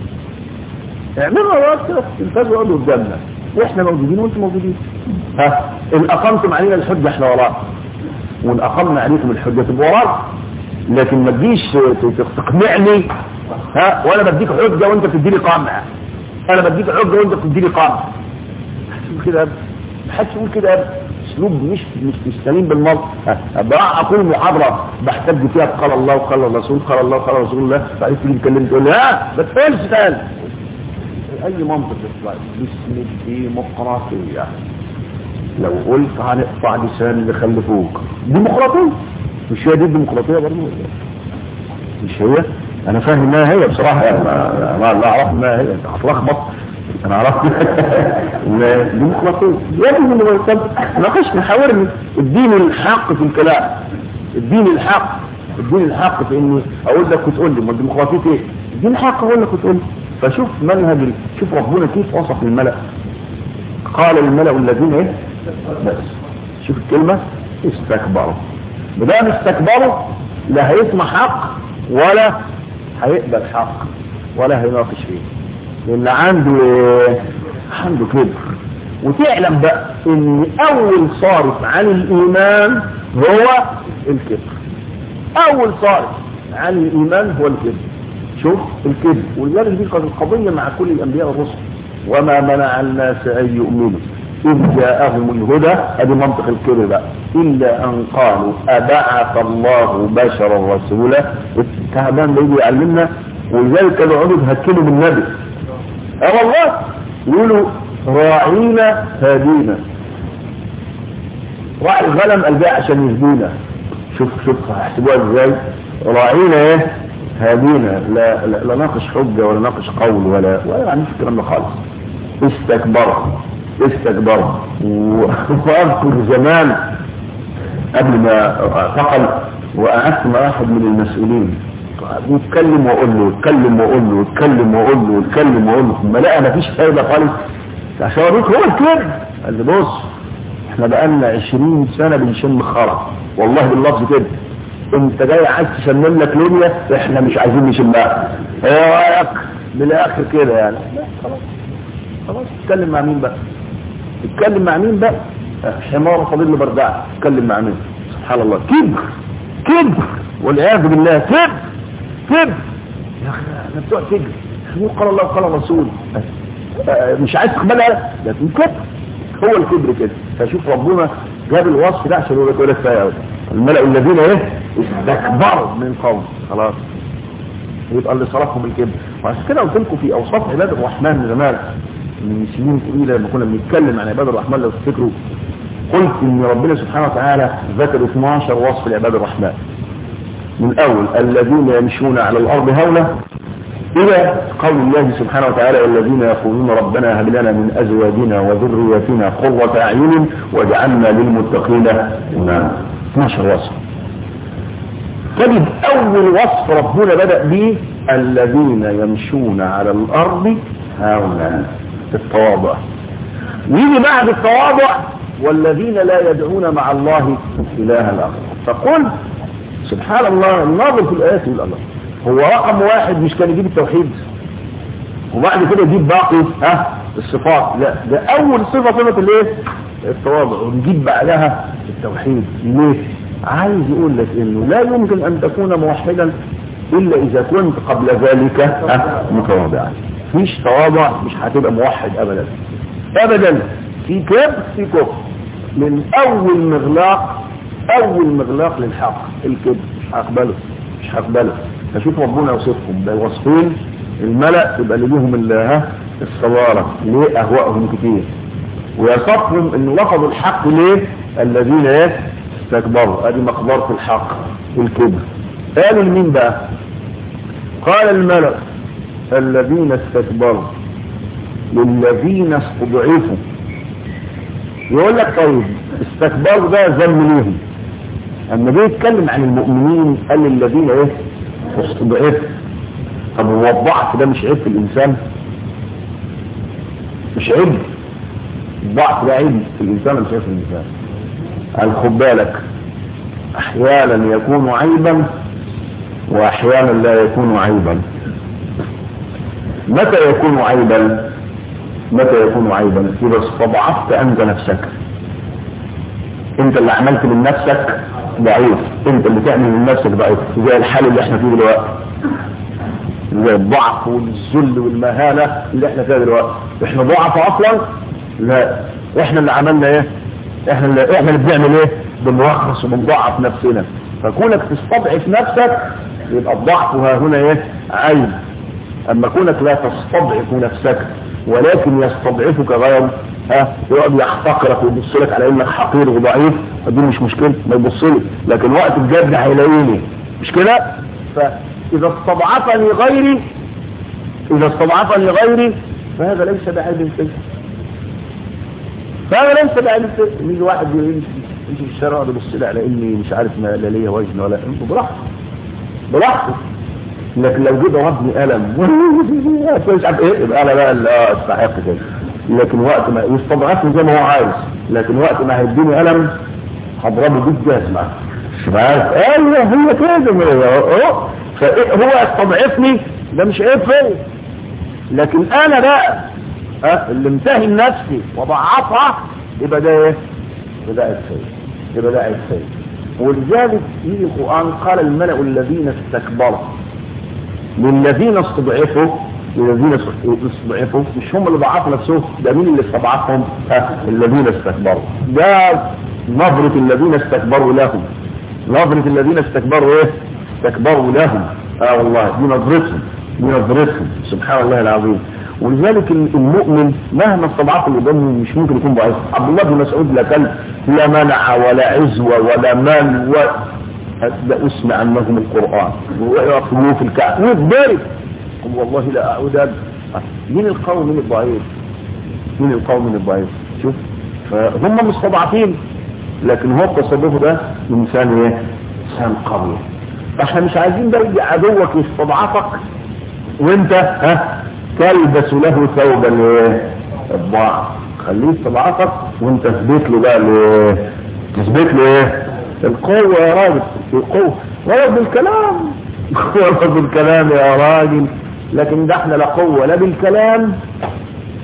A: اعملوا روايات كده في التلفاز وقعدوا قدامنا واحنا موجودين وانتم موجودين ها ان اقمتم علينا الحجة احنا وراء وان اقمنا عليكم الحجة تبقى وراء لكن ما تجيش تقنعني ها وانا بديك حجة وانت بتديني قامع انا بديك حجة وانت بتديني قامع كده ما حدش يقول كده اسلوب مش مش مستلين بالمنطق بقى اقول محاضرة بحتاج فيها قال الله وقال الرسول قال الله وقال رسول الله بعدين تيجي تكلمني تقول لي ها ما تقولش تاني اي منطق يطلع باسم الديمقراطية لو قلت هنقطع لسان اللي خلفوك ديمقراطية مش هي دي الديمقراطية برضه مش هي انا فاهم ما هي بصراحة ما, ما لا اعرف ما هي هتلخبط انا عرفت الديمقراطية يا ابني لما يصل ناقشنا حاورني الدين الحق في الكلام الدين الحق الدين الحق في اني اقول لك وتقول لي ما الديمقراطية ايه الدين الحق اقول لك وتقول لي فشوف منهج شوف ربنا كيف وصف الملأ قال الملأ الذين ايه بس شوف الكلمة استكبروا بدأنا استكبروا لا هيسمع حق ولا هيقبل حق ولا هيناقش فيه لان عنده ايه عنده كبر وتعلم بقى ان اول صارف عن الايمان هو الكبر اول صارف عن الايمان هو الكبر شوف الكذب ولذلك دي كانت القضية مع كل الأنبياء والرسل وما منع الناس أن يؤمنوا إذ جاءهم الهدى هذه منطق الكذب بقى إلا أن قالوا أبعث الله بشرا رسولا التعبان ده يجي يعلمنا ولذلك كانوا يقعدوا يهكلوا بالنبي اه والله يقولوا راعينا هادينا راعي الغنم الباء عشان يهدينا شوف شوف هحسبوها ازاي راعينا ايه هادينا لا, لا, لا ناقش حجة ولا ناقش قول ولا ولا عنديش الكلام ده خالص استكبر استكبر واذكر زمان قبل ما اعتقل وقعدت مع واحد من المسؤولين واتكلم واقول له اتكلم واقول له اتكلم واقول له اتكلم واقول له ثم لقى مفيش فايده خالص عشان اوريك هو الكذب قال لي بص احنا بقالنا 20 سنه بنشم خرا والله باللفظ كده انت جاي عايز تشمم لك لونيا احنا مش عايزين نشمها ايه رايك من الاخر كده يعني خلاص
B: خلاص اتكلم مع مين بقى اتكلم مع مين بقى حمار فضيل له بردع اتكلم مع مين سبحان الله كبر كبر والعياذ بالله كبر كبر يا اخي انا بتوع كبر مو قال الله وقال الرسول مش عايز تقبلها لكن كبر هو الكبر كده فشوف ربنا جاب الوصف ده عشان يقول لك فيها الملأ الذين ايه استكبروا من قوم خلاص يبقى اللي صرفهم الكبر وعشان كده قلت لكم في اوصاف عباد الرحمن من زمان من سنين طويله لما كنا بنتكلم عن عباد الرحمن لو تفتكروا قلت ان ربنا سبحانه وتعالى ذكر 12 وصف لعباد الرحمن من اول الذين يمشون على الارض هونا الى قول الله سبحانه وتعالى والذين يقولون ربنا هب لنا من ازواجنا وذرياتنا قرة اعين واجعلنا للمتقين اماما 12 وصف تجد اول وصف ربنا بدأ به الذين يمشون على الارض هونا التواضع ويجي بعد التواضع والذين لا يدعون مع الله إلها آخر فقل سبحان الله الناظر في الآيات يقول الله هو رقم واحد مش كان يجيب التوحيد وبعد كده يجيب باقي ها الصفات لا ده أول صفة صفة الايه التواضع ونجيب بعدها التوحيد ليه عايز يقول لك انه لا يمكن ان تكون موحدا الا اذا كنت قبل ذلك ها متواضعا مفيش تواضع مش هتبقى موحد ابدا ابدا في كبر في كفر من اول مغلاق اول مغلاق للحق الكبر مش هقبله مش هقبله فشوف ربنا يوصفهم بوصفين الملأ يبقى لهم الله الصوارة ليه اهوائهم كتير ويصفهم ان لفظوا الحق ليه الذين ايه استكبروا ادي مقدار في الحق والكبر قالوا لمين بقى قال الملأ الذين استكبروا للذين استضعفوا يقول لك طيب استكبروا ده ذم ليهم اما جه يتكلم عن المؤمنين قال للذين ايه استضعفوا طب هو الضعف ده مش عيب في الانسان مش عيب الضعف ده عيب في الانسان مش عيب في الانسان قال خد بالك احيانا يكون عيبا واحيانا لا يكون عيبا متى يكون عيبا متى يكون عيبا اذا استضعفت انت نفسك انت اللي عملت من نفسك ضعيف انت اللي تعمل من نفسك ضعيف زي الحال اللي احنا فيه دلوقتي زي الضعف والذل والمهانه اللي احنا فيها دلوقتي احنا ضعف اصلا لا احنا اللي عملنا ايه احنا اللي احنا اللي بنعمل ايه بنرخص وبنضعف نفسنا فكونك تستضعف نفسك يبقى الضعف ها هنا ايه عيب اما كونك لا تستضعف نفسك ولكن يستضعفك غير ها يقعد يحتقرك ويبص لك على انك حقير وضعيف دي مش مشكله ما يبص لي لكن وقت الجد هيلاقيني مش كده فاذا استضعفني غيري اذا استضعفني غيري فهذا ليس بعيب فيه فهذا ليس بعيب فيه يجي واحد يمشي يمشي في الشارع يبص لي على اني مش عارف ما لا ليا وزن ولا انت براحته براحته لكن لو جه ضربني قلم مش عارف ايه يبقى انا بقى اللي اه استحق كده لكن وقت ما يستضعفني زي ما هو عايز لكن وقت ما هيديني قلم هضربه بالجزمه مش عارف ايوه هي كده فهو يستضعفني ده مش عيب فيا لكن انا بقى ها اللي امتهن نفسي وضعفها يبقى ده ايه؟ يبقى ده عيب فيا يبقى ده عيب فيا ولذلك يجي القران قال الملأ الذين استكبروا للذين استضعفوا للذين استضعفوا مش هم اللي ضعفوا نفسهم ده مين اللي استضعفهم ها الذين استكبروا ده نظرة الذين استكبروا لهم نظرة الذين استكبروا ايه استكبروا لهم اه والله دي نظرتهم دي نظرتهم سبحان الله العظيم ولذلك المؤمن مهما استضعف اللي قدامه مش ممكن يكون ضعيف عبد الله بن مسعود لا كلب لا منع ولا عزوة ولا مال و... ده اسم عنهم القرآن ويقفلوه في الكعب ويتبارك قل والله لا أعود مين القوم من الضعيف مين القوم من الضعيف شوف فهم مستضعفين لكن هو تصرفه ده انسان ايه انسان قوي فاحنا مش عايزين ده يجي عدوك يستضعفك وانت ها تلبس له ثوبا الضعف خليه يستضعفك وانت تثبت له بقى تثبت له ايه القوة يا راجل القوة ولا بالكلام ولا بالكلام يا راجل لكن ده احنا لا قوة لا بالكلام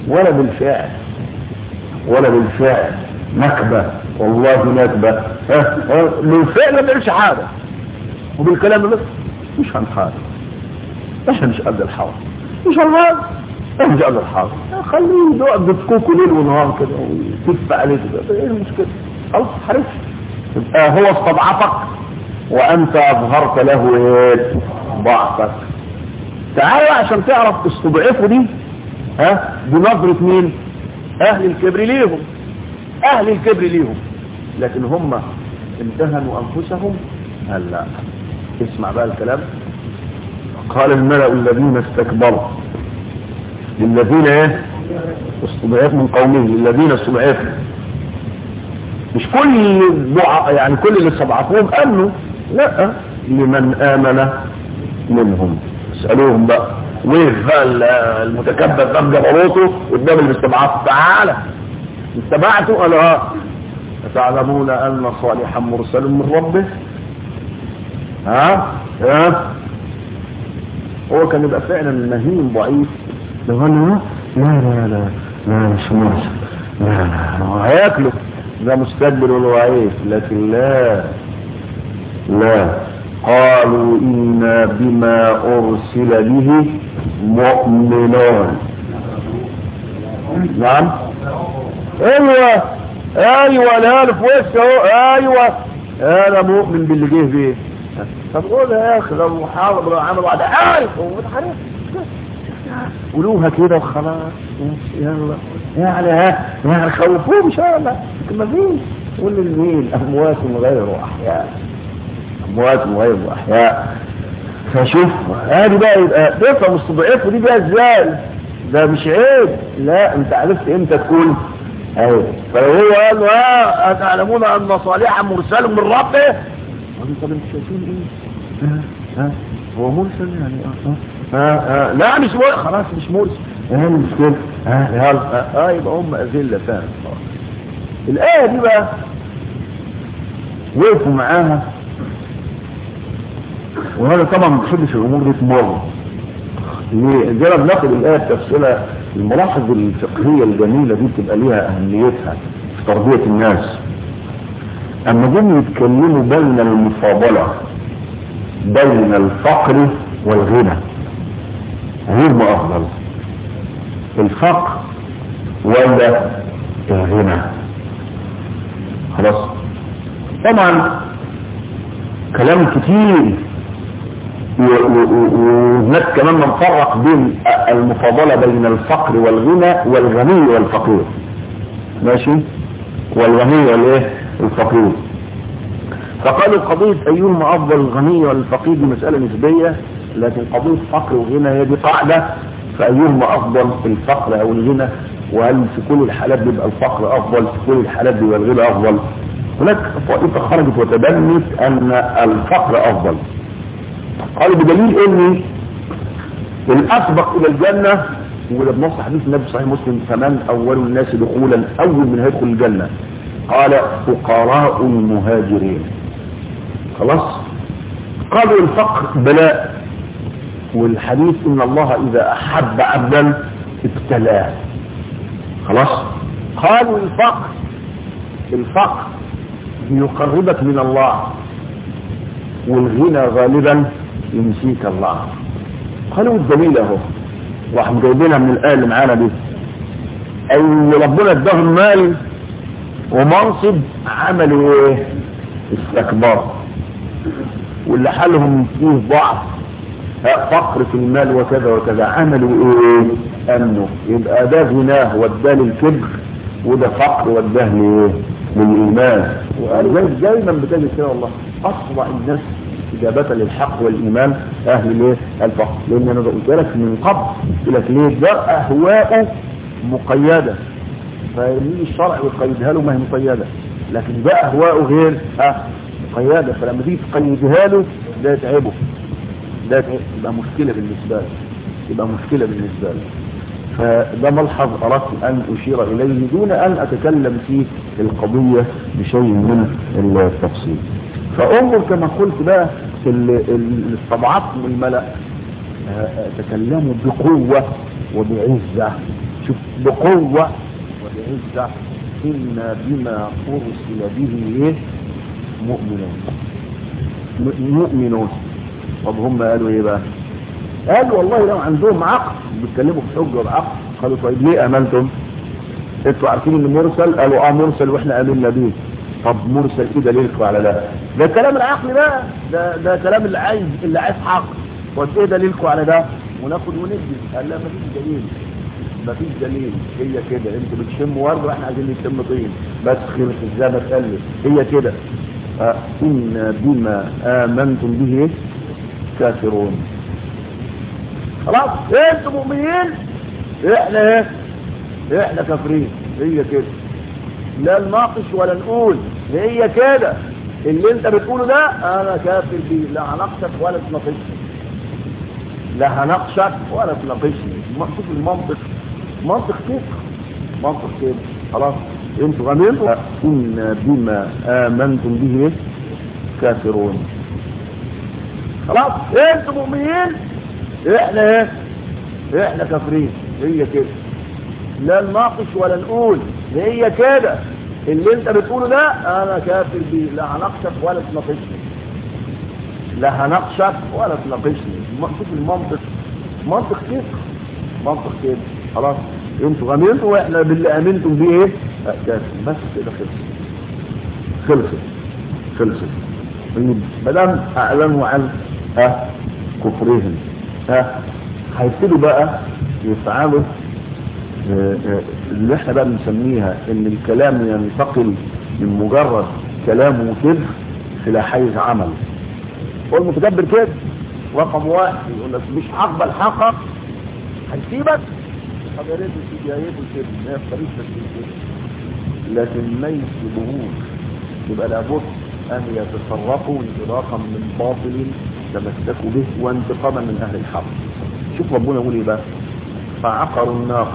B: ولا بالفعل ولا بالفعل نكبة والله نكبة ها ها بالفعل ما بيعملش حاجة وبالكلام بس مش هنحارب احنا مش قد الحرب مش هنحارب احنا مش قد الحرب خليه يقعد بتكوكو ليل ونهار كده ويتف عليك كده ايه المشكلة خلاص حرفش يبقى هو استضعفك وانت اظهرت له ايه ضعفك تعالى عشان تعرف استضعفه دي ها بنظرة مين اهل الكبر ليهم اهل الكبر ليهم لكن هم امتهنوا انفسهم هل لا اسمع بقى الكلام قال الملأ الذين استكبروا للذين ايه استضعفوا من قومه للذين استضعفوا مش كل الدعاء يعني كل اللي استضعفوهم امنوا لا لمن امن منهم اسالوهم بقى وين بقى المتكبر ده بجبروته قدام الاستضعاف تعالى اتبعته قال اه تعلمون ان صالحا مرسل من ربه ها ها هو كان يبقى فعلا مهين ضعيف لو قال لا لا لا لا مش مرسل لا لا هو هياكله ده مستكبر وضعيف لكن لا لا قالوا إنا بما أرسل به مؤمنون نعم ايوه ايوه لا في وشه ايوه انا مؤمن باللي جه بيه طب قول يا اخي لو محارب لو عمل واحد عارف هو متحرك قولوها كده وخلاص يلا يعني ها يعني خوفوه ان شاء الله لكن ما فيش قول للمين اموات غير احياء اموات غير احياء فشوف هذه بقى يبقى تفهم استضعفه دي بقى ازاي ده مش عيب لا انت عرفت امتى تكون ايوه فلو هو قال له ها اتعلمون ان صالحا مرسل من ربه قالوا طب انتوا شايفين ايه ها ها هو مرسل يعني اه ها ها لا مش مرسل خلاص مش مرسل ايه المشكله ها يلا اه يبقى هم اذله فعلا الايه دي بقى وقفوا معاها وهذا طبعا ما بيحبش الامور دي تمر ليه؟ زي ما بناخد الايه تفسيرها الملاحظ الفقهيه الجميله دي بتبقى ليها اهميتها في تربيه الناس اما جم يتكلموا بين المفاضله بين الفقر والغنى هيبقى افضل الفقر ولا الغنى خلاص طبعا كلام كتير وهناك كمان نفرق بين المفاضلة بين الفقر والغنى والغني والفقير ماشي والغني والايه الفقير فقالوا قضية ايهما افضل الغني والفقير دي مسألة نسبية لكن قضية فقر وغنى هي دي قاعدة فايهما افضل الفقر او الغنى وهل في كل الحالات بيبقى الفقر افضل في كل الحالات بيبقى الغنى افضل هناك طائفة خرجت وتبنت ان الفقر افضل قالوا بدليل ان الاسبق الى الجنة وده بنص حديث النبي صحيح مسلم فمن اول الناس دخولا اول من هيدخل الجنة قال فقراء المهاجرين خلاص قالوا الفقر بلاء والحديث ان الله اذا احب عبدا ابتلاه خلاص قالوا الفقر الفقر يقربك من الله والغنى غالبا ينسيك الله قالوا الدليل اهو راح جايبينها من الآية اللي معانا دي اي ربنا اداهم مال ومنصب عملوا ايه استكبار واللي حالهم فيه ضعف فقر في المال وكذا وكذا عملوا ايه امنوا يبقى ده غناه وداه للكبر وده فقر وداه لايه للايمان ولذلك دايما بتجد كده والله اسرع الناس إجابة للحق والإيمان أهل الايه الفقر لأن أنا قلت لك من قبل قلت لك ليه ده أهواءه مقيدة فيجي الشرع ويقيدها له ما هي مقيدة لكن ده أهواءه غير أه مقيدة فلما تيجي تقيدها له ده يتعبه ده يبقى مشكلة بالنسبة له يبقى مشكلة بالنسبة له فده ملحظ أردت أن أشير إليه دون أن أتكلم في القضية بشيء من التفصيل فانظر كما قلت بقى الطبعات من الملأ تكلموا بقوة وبعزة شوف بقوة والعزة إنا بما أرسل به إيه مؤمنون مؤمنون طب هم قالوا إيه بقى قالوا والله لو عندهم عقل بيتكلموا بحجة وبعقل قالوا طيب ليه أمنتم انتوا عارفين ان مرسل قالوا اه مرسل واحنا امنا بيه طب مرسل ايه دليلكم على ده ده كلام العقل بقى ده ده كلام اللي عايز اللي عايز حق وايه دليلكم على ده وناخد وندي قال لا مفيش دليل مفيش دليل هي كده انتوا بتشموا ورد واحنا عايزين نشم طين بس خير زي ما اتقال هي كده آه ان بما امنتم به كافرون خلاص انتوا مؤمنين احنا ايه احنا كافرين هي كده لا نناقش ولا نقول هي كده اللي انت بتقوله ده انا كافر بيه لا هناقشك ولا تناقشني لا هناقشك ولا تناقشني شوف المنطق منطق كده منطق كده خلاص انتوا غنيتوا ان بما امنتم به كافرون خلاص انتوا مؤمنين احنا ايه احنا كافرين هي كده لا نناقش ولا نقول هي كده اللي انت بتقوله ده انا كافر بيه لا هناقشك ولا تناقشني لا هناقشك ولا تناقشني شوف المنطق منطق كده منطق كده خلاص انتوا غنيتوا واحنا باللي امنتم بيه ايه كافر بس كده خلص خلصت خلصت ما دام اعلنوا عن اه كفرهم ها هيبتدوا بقى يفعلوا اللي احنا بقى بنسميها ان الكلام ينتقل من مجرد كلام وكذب الى حيز عمل هو المتكبر كده رقم واحد يقول لك مش هقبل حقك هيسيبك طب يا ريت يسيب يا ريت يسيب ما يفتريش بس لكن ما يسيبوهوش يبقى لابد ان يتصرفوا انطلاقا من باطل تمسكوا به وانتقاما من اهل الحق شوف ربنا يقول ايه بقى فعقروا الناقه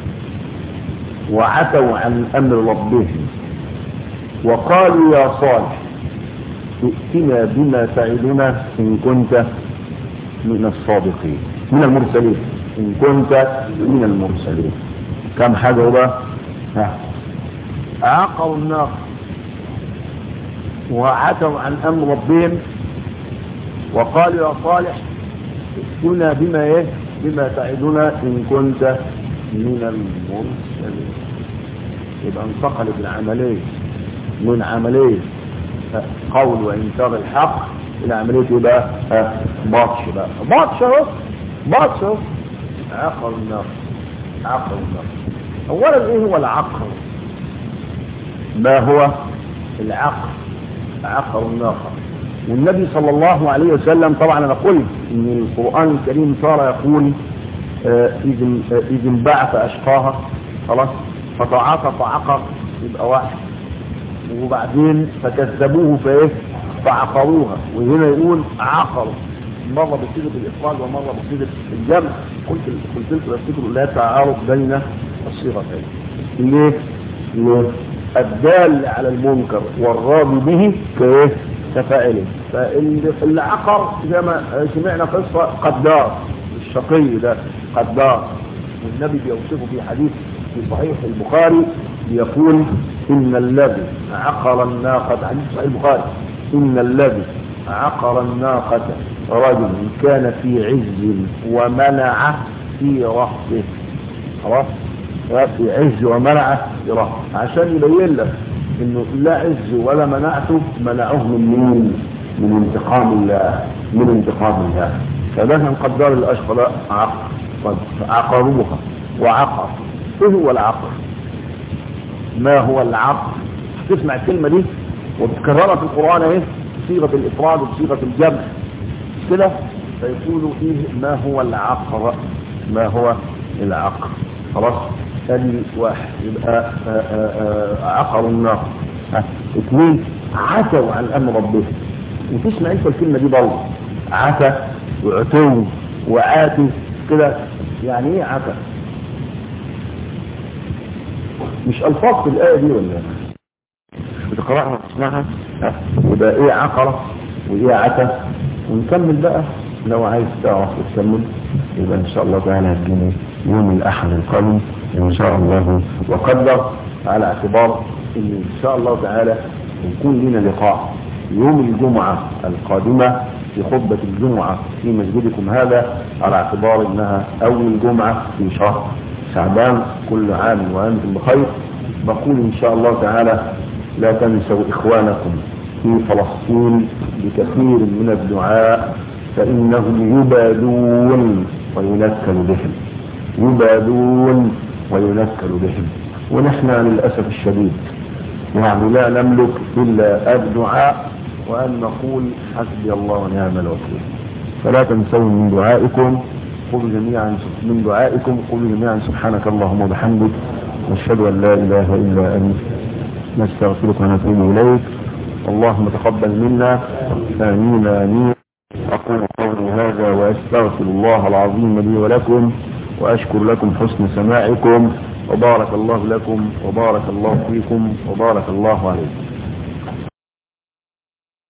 B: وعتوا عن امر ربهم وقالوا يا صالح ائتنا بما تعدنا ان كنت من الصادقين من المرسلين ان كنت من المرسلين كم حاجه بقى ها عقروا الناقه وعتوا عن امر ربهم وقالوا يا صالح ائتنا بما ايه بما تعدنا ان كنت من المرسلين يبقى انتقلت العمليه من عمليه قول وانكار الحق الى عمليه ايه بقى باطش بقى باطش اهو باطش اهو عقر النار عقر النار اولا ايه هو العقر ما هو العقر عقر الناقه والنبي صلى الله عليه وسلم طبعا انا قلت ان القران الكريم صار يقول اذ اذ انبعث اشقاها خلاص فتعاطى فعقر يبقى واحد وبعدين فكذبوه فايه فعقروها وهنا يقول عقروا مرة بصيغة الإفراد ومرة بصيغة الجمع قلت قلت لكم افتكروا لا تعارض بين الصيغتين ليه؟ ليه؟ الدال على المنكر والراضي به كايه؟ كفاعله فاللي عقر زي ما سمعنا قصة قدار الشقي ده قدار والنبي بيوصفه في حديث في صحيح البخاري يقول إن الذي عقر الناقة حديث صحيح البخاري إن الذي عقر الناقة رجل كان في عز ومنع في رهطه خلاص في عز ومنع في رهطه عشان يبين لك انه لا عز ولا منعته منعه من مين من انتقام الله من انتقام الله فده كان قدر الاشقر عقر عقروها وعقر ايه هو العقر ما هو العقر تسمع الكلمة دي وتكررها في القرآن ايه بصيغة الافراد وبصيغة الجمع كده فيقولوا ايه ما هو العقر ما هو العقر خلاص ادي واحد يبقى عقروا النار اثنين عتوا عن امر ربهم وتسمع انت الكلمه دي برضه عتى وعتو وعاتوا كده يعني ايه عتى مش الفاظ في الايه دي ولا بتقراها وتسمعها يبقى ايه عقره وايه عتى ونكمل بقى لو عايز تعرف تكمل يبقى ان شاء الله تعالى هتجيني يوم الاحد القادم
A: إن شاء الله
B: وقدر على اعتبار ان ان شاء الله تعالى يكون لنا لقاء يوم الجمعة القادمة في خطبة الجمعة في مسجدكم هذا على اعتبار انها اول جمعة في شهر شعبان كل عام وانتم بخير بقول ان شاء الله تعالى لا تنسوا اخوانكم في فلسطين بكثير من الدعاء فانهم يبادون وينكل بهم يبادون وينكل بهم ونحن للأسف الشديد يعني لا نملك إلا الدعاء وأن نقول حسبي الله ونعم الوكيل فلا تنسوا من دعائكم قولوا جميعا من دعائكم قولوا جميعا سبحانك اللهم وبحمدك نشهد أن لا إله إلا أنت نستغفرك ونتوب إليك اللهم تقبل منا آمين آمين أقول قولي هذا وأستغفر الله العظيم لي ولكم وأشكر لكم حسن سماعكم وبارك الله لكم وبارك الله فيكم وبارك الله عليكم